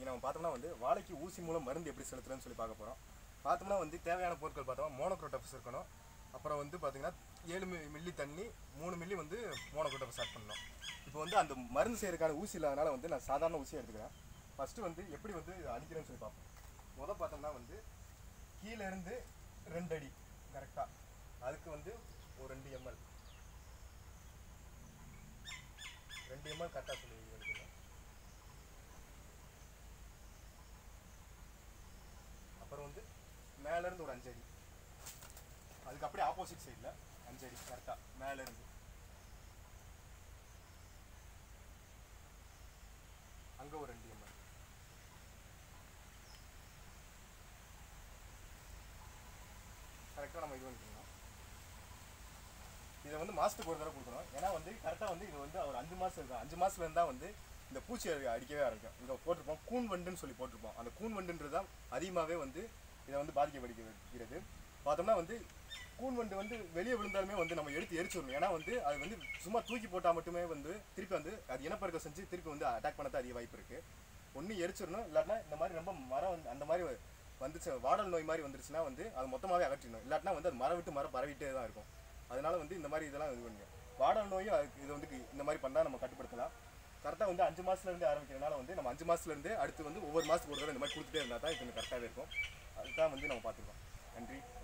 இன்னைக்கு நம்ம பார்த்தோம்னா வந்து வாழைக்கு ஊசி மூலம் மருந்து எப்படி செலுத்துறதுன்னு சொல்லி பார்க்க போகிறோம் பார்த்தோம்னா வந்து தேவையான பொருட்கள் பார்த்தோம்னா மோனோக்ரோட்டப்ஸ் இருக்கணும் அப்புறம் வந்து பார்த்தீங்கன்னா ஏழு மி மில்லி தண்ணி மூணு மில்லி வந்து மோனோக்ரோட்டப்ஸ் ஆட் பண்ணணும் இப்போ வந்து அந்த மருந்து செய்யறதுக்கான ஊசி இல்லாதனால வந்து நான் சாதாரண ஊசி எடுத்துக்கிறேன் ஃபஸ்ட்டு வந்து எப்படி வந்து அடிக்கிறேன்னு சொல்லி பார்ப்போம் முத பார்த்தோம்னா வந்து கீழே இருந்து ரெண்டு அடி கரெக்டாக அதுக்கு வந்து ஒரு ரெண்டு எம்எல் ரெண்டு எம்எல் கரெக்டாக சொல்லி எடுக்கணும் அப்புறம் வந்து மேல இருந்து ஒரு அஞ்சடி அதுக்கு அப்படியே ஆப்போசிட் சைடில் அஞ்சடி கரெக்டாக மேல இருந்து அங்கே ஒரு ரெண்டு எம்எல் கரெக்டாக நம்ம இது பண்ணிக்கணும் இதை வந்து மாதத்துக்கு ஒரு தடவை கொடுக்கணும் ஏன்னா வந்து கரெக்டாக வந்து இது வந்து ஒரு அஞ்சு மாதம் இருக்கும் அஞ்சு மாதத்துல இருந்தால் வந்து இந்த பூச்சி அடி- அடிக்கவே ஆரம்பிக்கும் இங்கே போட்டிருப்போம் கூன் வண்டுன்னு சொல்லி போட்டிருப்போம் அந்த கூன் வண்டுன்றது தான் அதிகமாகவே வந்து இதை வந்து பாதிக்கப்படுத்தி வைக்கிறது பார்த்தோம்னா வந்து கூன் வண்டு வந்து வெளியே விழுந்தாலுமே வந்து நம்ம எடுத்து எரிச்சிடணும் ஏன்னா வந்து அது வந்து சும்மா தூக்கி போட்டால் மட்டுமே வந்து திருப்பி வந்து அது இனப்பெருக்கம் செஞ்சு திருப்பி வந்து அட்டாக் பண்ண அதிக வாய்ப்பு இருக்குது ஒன்று எரிச்சிடணும் இல்லாட்டினா இந்த மாதிரி ரொம்ப மரம் வந்து- அந்த மாதிரி வந்துச்சு வாடல் நோய் மாதிரி வந்துருச்சுன்னா வந்து அது மொத்தமாகவே அகற்றிடணும் இல்லாட்டினா வந்து அது மரம் விட்டு மரம் பரவிட்டே தான் இருக்கும் அதனால வந்து இந்த மாதிரி இதெல்லாம் இது பண்ணுங்க வாடல் நோயும் அதுக்கு இது வந்து இது மாதிரி பண்ணால் நம்ம கட்டுப்படுத்தலாம் கரெக்டாக வந்து அஞ்சு மாதத்துலேருந்து ஆரம்பிக்கிறதுனால வந்து நம்ம அஞ்சு மாதத்துலேருந்து அடுத்து வந்து ஒவ்வொரு மாதத்துக்கு ஒரு தடவை இந்த மாதிரி கொடுத்துட்டே இருந்தால் தான் இது கரெக்டாகவே இருக்கும் அதுதான் வந்து நம்ம பார்த்துருக்கோம் நன்றி